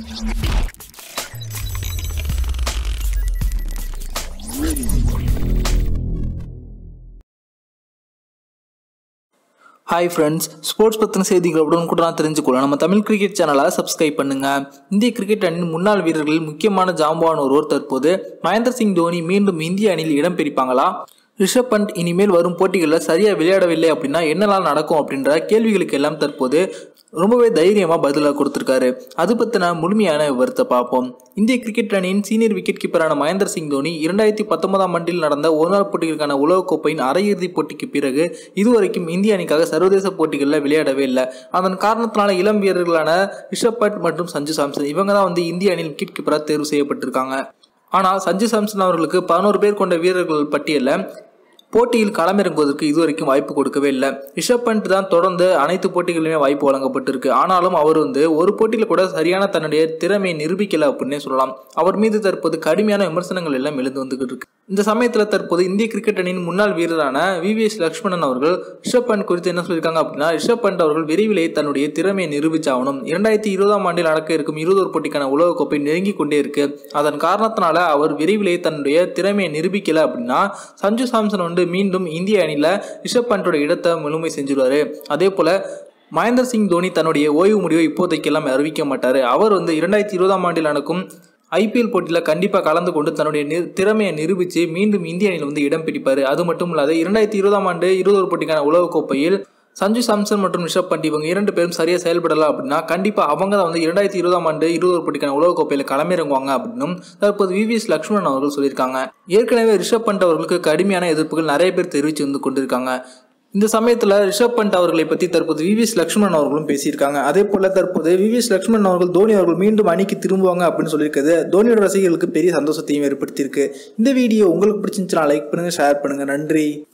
hi friends sports பற்றின செய்திகள் உடனுக்குடன் தெரிஞ்சுக்கொள்ள நம்ம தமிழ் கிரிக்கெட் சேனலை சப்ஸ்கிரைப் பண்ணுங்க இந்திய கிரிக்கெட் அணியின் முன்னாள் வீரர்களில் முக்கியமான ஜாம்பவான் ஒருவர் தற்போது மகேந்திர சிங் தோனி மீண்டும் இந்திய அணியில் இடம் பிடிப்பாங்களா ரிஷப் பண்ட் இனிமேல் வரும் போட்டிகளில் சரியாக விளையாடவில்லை அப்படின்னா என்னெல்லாம் நடக்கும் அப்படின்ற கேள்விகளுக்கு எல்லாம் தற்போது ரொம்பவே தைரியமாக பதிலாக கொடுத்துருக்காரு அது பற்றின முழுமையான விவரத்தை பார்ப்போம் இந்திய கிரிக்கெட் அணியின் சீனியர் விக்கெட் கீப்பரான மகேந்திர சிங் தோனி இரண்டாயிரத்தி பத்தொன்பதாம் ஆண்டில் நடந்த ஒருநாள் போட்டிகளுக்கான உலகக்கோப்பையின் அரையிறுதிப் போட்டிக்கு பிறகு இதுவரைக்கும் இந்திய அணிக்காக சர்வதேச போட்டிகளில் விளையாடவே இல்லை அதன் காரணத்தினால இளம் வீரர்களான ரிஷப் பண்ட் மற்றும் சஞ்சு சாம்சன் இவங்க தான் வந்து இந்திய அணியின் விக்கெட் கீப்பராக தேர்வு செய்யப்பட்டிருக்காங்க ஆனால் சஞ்சு சாம்சன் அவர்களுக்கு பதினோரு பேர் கொண்ட வீரர்கள் பட்டியலில் போட்டியில் களமிறங்குவதற்கு இதுவரைக்கும் வாய்ப்பு கொடுக்கவே இல்லை ரிஷப் பண்ட் தான் தொடர்ந்து அனைத்து போட்டிகளிலுமே வாய்ப்பு வழங்கப்பட்டிருக்கு ஆனாலும் அவர் வந்து ஒரு போட்டியில் கூட சரியான தன்னுடைய திறமையை நிரூபிக்கல அப்படின்னே சொல்லலாம் அவர் மீது தற்போது கடுமையான விமர்சனங்கள் எல்லாம் எழுந்து வந்துகிட்டு இருக்கு இந்த சமயத்தில் தற்போது இந்திய கிரிக்கெட் அணியின் முன்னாள் வீரரான விவிஎஸ் லக்ஷ்மணன் அவர்கள் ரிஷப் பண்ட் குறித்து என்ன சொல்லியிருக்காங்க அப்படின்னா ரிஷப் பண்ட் அவர்கள் விரைவிலே தன்னுடைய திறமையை நிரூபிச்சாகணும் இரண்டாயிரத்தி இருபதாம் ஆண்டில் நடக்க இருக்கும் இருபது போட்டிக்கான உலகக்கோப்பை நெருங்கி கொண்டே இருக்கு அதன் காரணத்தினால அவர் விரைவிலே தன்னுடைய திறமையை நிரூபிக்கல அப்படின்னா சஞ்சு சாம்சன் வந்து மீண்டும் இந்திய அணியில் ரிஷப் பண்டோட இடத்தை முழுமை செஞ்சிருவாரு அதே போல மகேந்திர சிங் தோனி தன்னுடைய ஓய்வு முடிவை இப்போதைக்கு எல்லாம் அறிவிக்க மாட்டார் அவர் வந்து இரண்டாயிரத்தி இருபதாம் ஆண்டில் நடக்கும் ஐபிஎல் போட்டியில் கண்டிப்பாக கலந்து கொண்டு தன்னுடைய நி திறமையை நிரூபித்து மீண்டும் இந்திய அணியில் வந்து இடம் பிடிப்பார் அது மட்டும் இல்லாது இரண்டாயிரத்தி இருபதாம் ஆண்டு இருபது போட்டிக்கான உலகக்கோப்பையில் சஞ்சு சாம்சன் மற்றும் ரிஷப் பண்ட் இவங்க இரண்டு பேரும் சரியாக செயல்படலாம் அப்படின்னா கண்டிப்பாக அவங்க தான் வந்து இரண்டாயிரத்தி இருபதாம் ஆண்டு இருபது போட்டிக்கான உலகக்கோப்பையில் களமிறங்குவாங்க அப்படின்னும் தற்போது விவிஎஸ் லக்ஷ்மணன் அவர்கள் சொல்லியிருக்காங்க ஏற்கனவே ரிஷப் பண்ட் அவர்களுக்கு கடுமையான எதிர்ப்புகள் நிறைய பேர் தெரிவித்து வந்து கொண்டிருக்காங்க இந்த சமயத்தில் ரிஷப் பண்ட் அவர்களை பற்றி தற்போது விவிஎஸ் லக்ஷ்மணன் அவர்களும் பேசியிருக்காங்க அதே போல தற்போது விவிஎஸ் லக்ஷ்மணன் அவர்கள் தோனி அவர்கள் மீண்டும் அணிக்கு திரும்புவாங்க அப்படின்னு சொல்லியிருக்கிறது தோனியோட ரசிகர்களுக்கு பெரிய சந்தோஷத்தையும் ஏற்படுத்தியிருக்கு இந்த வீடியோ உங்களுக்கு பிடிச்சிருந்துச்சுன்னா லைக் பண்ணுங்க ஷேர் பண்ணுங்க நன்றி